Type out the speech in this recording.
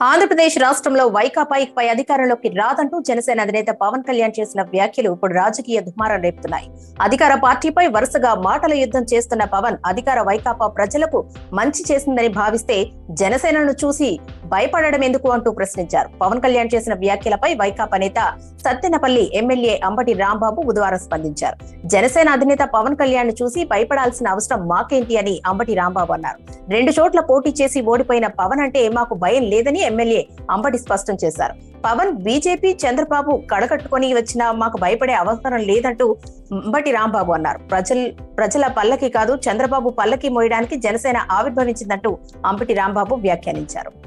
ఆంధ్రప్రదేశ్ రాష్ట్రంలో వైకాపా ఇకపై అధికారంలోకి రాదంటూ జనసేన అధినేత పవన్ కళ్యాణ్ చేసిన వ్యాఖ్యలు ఇప్పుడు రాజకీయ దుమారం రేపుతున్నాయి అధికార పార్టీపై వరుసగా మాటల యుద్ధం చేస్తున్న పవన్ అధికార వైకాపా ప్రజలకు మంచి చేసిందని భావిస్తే జనసేనను చూసి భయపడడం ఎందుకు అంటూ ప్రశ్నించారు పవన్ కళ్యాణ్ చేసిన వ్యాఖ్యలపై వైకాపా నేత సత్తెనపల్లి ఎమ్మెల్యే అంబటి రాంబాబు బుధవారం స్పందించారు జనసేన అధినేత పవన్ కళ్యాణ్ చూసి భయపడాల్సిన అవసరం మాకేంటి అని అంబటి రాంబాబు అన్నారు రెండు చోట్ల పోటీ చేసి ఓడిపోయిన పవన్ అంటే మాకు భయం లేదని ఎమ్మెల్యే అంబటి స్పష్టం చేశారు పవన్ బీజేపీ చంద్రబాబు కడకట్టుకొని వచ్చినా మాకు భయపడే అవసరం లేదంటూ అంబటి రాంబాబు అన్నారు ప్రజల ప్రజల పల్లకి కాదు చంద్రబాబు పల్లకి మోయడానికి జనసేన ఆవిర్భవించిందంటూ అంబటి రాంబాబు వ్యాఖ్యానించారు